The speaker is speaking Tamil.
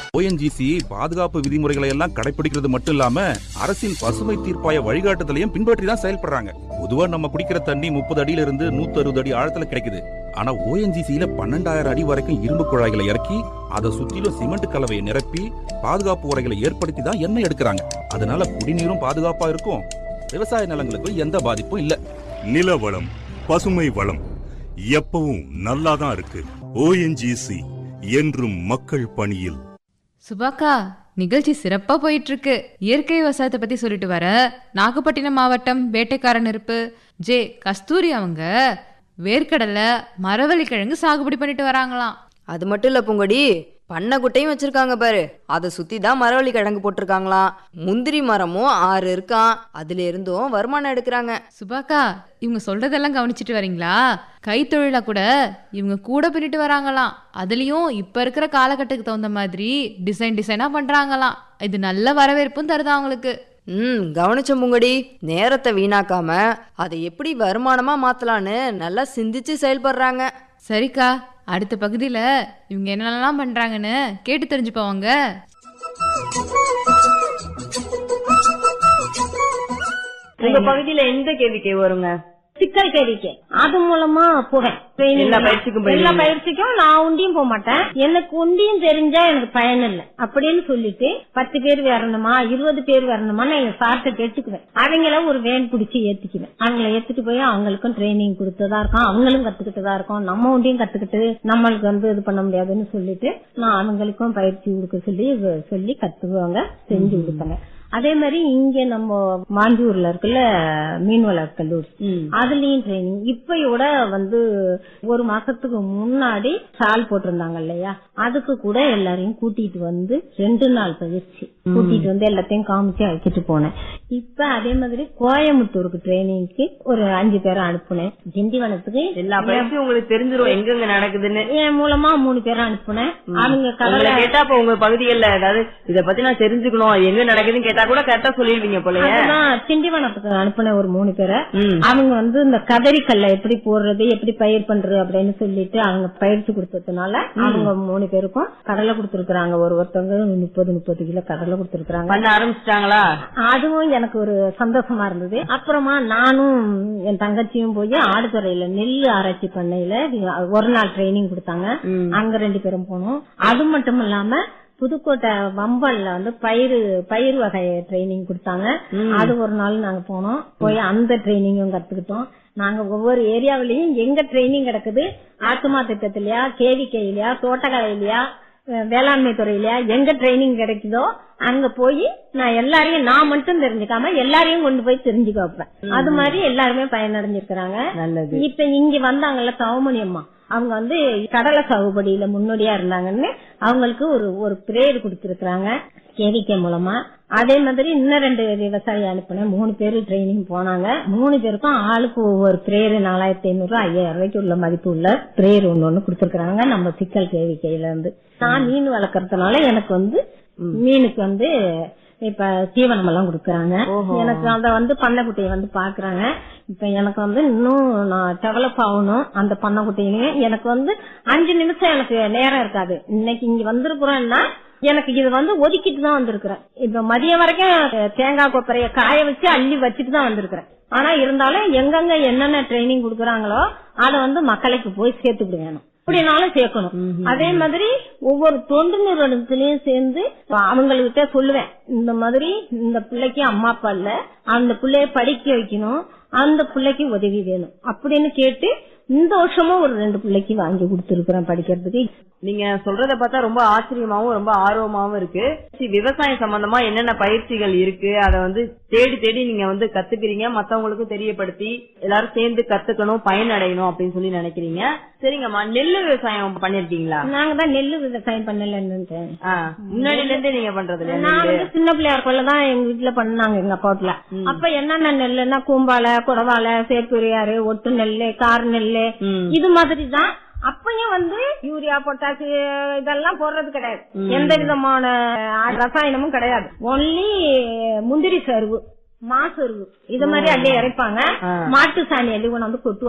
ஓஎன்ஜிசி பாதுகாப்பு விதிமுறைகளை எல்லாம் கடைபிடிக்கிறது மட்டும் இல்லாம அரசின் பசுமை தீர்ப்பாய வழிகாட்டுதலையும் பின்பற்றி தான் செயல்படுறாங்க பொதுவா நம்ம குடிக்கிற தண்ணி முப்பது அடியில இருந்து நூத்தி அறுபது அடி ஆழத்துல கிடைக்குது ஆனா ஓஎன்ஜிசியில பன்னெண்டாயிரம் அடி வரைக்கும் இரும்பு குழாய்களை இறக்கி அதை சுற்றிலும் சிமெண்ட் கலவையை நிரப்பி பாதுகாப்பு உரைகளை ஏற்படுத்தி தான் எண்ணெய் எடுக்கிறாங்க அதனால குடிநீரும் பாதுகாப்பா இருக்கும் விவசாய நிலங்களுக்கும் எந்த பாதிப்பும் இல்ல நில வளம் பசுமை வளம் எப்பவும் நல்லாதான் இருக்கு ஓஎன்ஜிசி என்றும் மக்கள் பணியில் சுபாக்கா நிகழ்ச்சி சிறப்பா போயிட்டு இருக்கு இயற்கை விவசாயத்தை பத்தி சொல்லிட்டு வர நாகப்பட்டினம் மாவட்டம் வேட்டைக்கார நெருப்பு ஜே கஸ்தூரி அவங்க வேர்க்கடலை மரவள்ளிக்கிழங்கு சாகுபடி பண்ணிட்டு வராங்களாம் அது மட்டும் இல்ல பூங்கொடி பண்ணை குட்டையும் வச்சிருக்காங்க பாரு அதை சுத்தி தான் மரவள்ளி கிழங்கு போட்டிருக்காங்களாம் முந்திரி மரமும் ஆறு இருக்கான் அதுல இருந்தும் வருமானம் எடுக்கிறாங்க சுபாக்கா இவங்க சொல்றதெல்லாம் கவனிச்சிட்டு வரீங்களா கைத்தொழிலா கூட இவங்க கூட பின்னிட்டு வராங்களாம் அதுலயும் இப்ப இருக்கிற காலகட்டத்துக்கு தகுந்த மாதிரி டிசைன் டிசைனா பண்றாங்களாம் இது நல்ல வரவேற்பும் தருது அவங்களுக்கு ம் கவனிச்ச பூங்கொடி நேரத்தை வீணாக்காம அதை எப்படி வருமானமா மாத்தலான்னு நல்லா சிந்திச்சு செயல்படுறாங்க சரிக்கா அடுத்த பகுதியில் இவங்க என்னென்னலாம் பண்ணுறாங்கன்னு கேட்டு தெரிஞ்சுப்போவாங்க உங்க பகுதியில எந்த கேள்விக்கு வருங்க சிக்கல் கேரிக்கை அது மூலமா போவேன் training எல்லா எல்லாம். பயிற்சிக்கும் போயிருவீங்க. எல்லா பயிற்சிக்கும் நான் உண்டியும் போக மாட்டேன் எனக்கு உண்டியும் தெரிஞ்சா எனக்கு பயன் இல்லை அப்படின்னு சொல்லிட்டு பத்து பேர் வரணுமா இருபது பேர் வரணுமா நான் என் சார்ட்ட கேட்டுக்குவேன் அவங்கள ஒரு வேன் பிடிச்சி ஏத்திக்குவேன் அவங்கள ஏத்துட்டு போய் அவங்களுக்கும் ட்ரைனிங் கொடுத்ததா இருக்கும் அவங்களும் கத்துக்கிட்டுதான் இருக்கும் நம்ம உண்டியும் கத்துக்கிட்டு நம்மளுக்கு வந்து இது பண்ண முடியாதுன்னு சொல்லிட்டு நான் அவங்களுக்கும் பயிற்சி கொடுக்க சொல்லி சொல்லி கத்துக்குவாங்க செஞ்சு கொடுப்பாங்க அதே மாதிரி இங்க நம்ம மாஞ்சூர்ல இருக்குல்ல மீன் வளர் கல்லூரி அதுலயும் ட்ரைனிங் இப்பயோட வந்து ஒரு மாசத்துக்கு முன்னாடி சால் போட்டிருந்தாங்க இல்லையா அதுக்கு கூட எல்லாரையும் கூட்டிட்டு வந்து ரெண்டு நாள் பயிற்சி கூட்டிட்டு வந்து எல்லாத்தையும் காமிச்சு அழைச்சிட்டு போனேன் இப்ப அதே மாதிரி கோயம்புத்தூருக்கு ட்ரைனிங்க்கு ஒரு அஞ்சு பேரை அனுப்புனேன் திண்டிவனத்துக்கு எல்லா பயிற்சியும் உங்களுக்கு தெரிஞ்சிரும் எங்கெங்க நடக்குதுன்னு என் மூலமா மூணு பேரை அனுப்புனேன் அவங்க உங்களை கடலை கேட்டா அப்ப உங்க பகுதிகள்ல ஏதாவது இத பத்தி நான் தெரிஞ்சுக்கணும் அது எங்க நடக்குதுன்னு கேட்டா கூட கரெக்டா சொல்லிடுவீங்க போலயே அதுதான் திண்டிவனத்துக்கு அனுப்புனேன் ஒரு மூணு பேரை ம். அவங்க வந்து இந்த கதறிக்கல்ல எப்படி போடுறது எப்படி பயிர் பண்றது அப்படின்னு சொல்லிட்டு அவங்க பயிற்சி கொடுத்ததுனால அவங்க மூணு பேருக்கும் கடலை கொடுத்திருக்காங்க ஒரு ஒருத்தவங்க முப்பது முப்பது கிலோ கடலை கொடுத்திருக்காங்க பண்ண ஆரம்பிச்சிட்டாங்களா அதுவும் எனக்கு ஒரு சந்தோஷமா இருந்தது அப்புறமா நானும் என் தங்கச்சியும் போய் ஆடுதுறையில நெல் ஆராய்ச்சி பண்ணையில ஒரு நாள் ட்ரைனிங் கொடுத்தாங்க அங்க ரெண்டு பேரும் போனோம் அது மட்டும் இல்லாம புதுக்கோட்டை வம்பல்ல வந்து பயிர் பயிர் வகை ட்ரைனிங் கொடுத்தாங்க அது ஒரு நாள் நாங்க போனோம் போய் அந்த ட்ரைனிங்கும் கத்துக்கிட்டோம் நாங்க ஒவ்வொரு ஏரியாவிலயும் எங்க ட்ரைனிங் கிடக்குது ஆத்துமா திட்டத்திலயா கேவிக்கையிலயா தோட்டக்கலையிலயா அஹ் வேளாண்மை துறையிலயா எங்க ட்ரைனிங் கிடைக்குதோ அங்க போய் நான் எல்லாரையும் நான் மட்டும் தெரிஞ்சுக்காம எல்லாரையும் கொண்டு போய் தெரிஞ்சுக்க வைப்பேன் அது மாதிரி எல்லாருமே பயனடைஞ்சிருக்கிறாங்க நல்லது இப்ப இங்க வந்தாங்கல்ல கவுமணி அம்மா அவங்க வந்து கடலை சாகுபடியில முன்னோடியா இருந்தாங்கன்னு அவங்களுக்கு ஒரு ஒரு பிரேயர் கொடுத்திருக்கிறாங்க கேவிகே மூலமா அதே மாதிரி இன்னும் ரெண்டு விவசாயி அனுப்பினேன் மூணு பேரு ட்ரைனிங் போனாங்க மூணு பேருக்கும் ஆளுக்கு ஒவ்வொரு பிரேயர் நாலாயிரத்தி ஐநூறு ஐயாயிரம் ரூபாய்க்கு உள்ள மதிப்பு உள்ள பிரேயர் ஒண்ணு ஒண்ணு கொடுத்திருக்காங்க நம்ம சிக்கல் கேவிக்கையில இருந்து நான் மீன் வளர்க்கறதுனால எனக்கு வந்து மீனுக்கு வந்து இப்ப தீவனம் எல்லாம் கொடுக்கறாங்க எனக்கு அத வந்து பண்ணைக்குட்டையை வந்து பாக்குறாங்க இப்ப எனக்கு வந்து இன்னும் நான் டெவலப் ஆகணும் அந்த பண்ணைக்குட்டையிலையும் எனக்கு வந்து அஞ்சு நிமிஷம் எனக்கு நேரம் இருக்காது இன்னைக்கு இங்க வந்திருக்கிறோம்னா எனக்கு இது வந்து ஒதுக்கிட்டு தான் வந்திருக்கிறேன் இப்ப மதியம் வரைக்கும் தேங்காய் கொப்பரைய காய வச்சு அள்ளி வச்சுட்டு தான் வந்திருக்கிறேன் ஆனா இருந்தாலும் எங்கெங்க என்னென்ன ட்ரைனிங் கொடுக்கறாங்களோ அதை வந்து மக்களுக்கு போய் சேர்த்துக்கிட்டு வேணும் அப்படினாலும் சேர்க்கணும் அதே மாதிரி ஒவ்வொரு தொண்டு நிறுவனத்திலயும் சேர்ந்து அவங்கள்கிட்ட சொல்லுவேன் இந்த மாதிரி இந்த பிள்ளைக்கு அம்மா அப்பா இல்ல அந்த பிள்ளைய படிக்க வைக்கணும் அந்த பிள்ளைக்கு உதவி வேணும் அப்படின்னு கேட்டு இந்த வருஷமும் ஒரு ரெண்டு பிள்ளைக்கு வாங்கி கொடுத்துருக்கிறேன் படிக்கிறதுக்கு நீங்க சொல்றத பார்த்தா ரொம்ப ஆச்சரியமாவும் ரொம்ப ஆர்வமாவும் இருக்கு சரி, விவசாயம் சம்பந்தமா என்னென்ன பயிற்சிகள் இருக்கு அத வந்து தேடி தேடி நீங்க வந்து கத்துக்கிறீங்க மத்தவங்களுக்கு தெரியப்படுத்தி எல்லாரும் சேர்ந்து கத்துக்கணும் பயனடையணும் அப்படின்னு சொல்லி நினைக்கிறீங்க சரிங்கம்மா நெல்லு விவசாயம் பண்ணிருக்கீங்களா நாங்க தான் நெல்லு விவசாயம் பண்ணலன்னு ஆ, முன்னாடில இருந்தே நீங்க பண்றது இல்ல நான் நெல்லு? வந்து சின்ன பிள்ளையா இருக்கொள்ளதான் எங்க வீட்டுல பண்ணாங்க எங்க அப்பா வீட்டுல அப்ப என்னென்ன நெல்லுன்னா கூம்பாலை குடவாலை சேக்குரியாறு ஒட்டு நெல்லு கார் நெல்லு ம். இது மாதிரி தான் அப்பயும் வந்து யூரியா பொட்டாசு இதெல்லாம் போடுறது கிடையாது எந்த விதமான அஹ், ரசாயனமும் கிடையாது ஒன்லி முந்திரி சருவு மாசருவு இது மாதிரி அள்ளி இறைப்பாங்க ஆ. மாட்டு சாணி அள்ளி கொண்டு வந்து கொட்டுவாங்க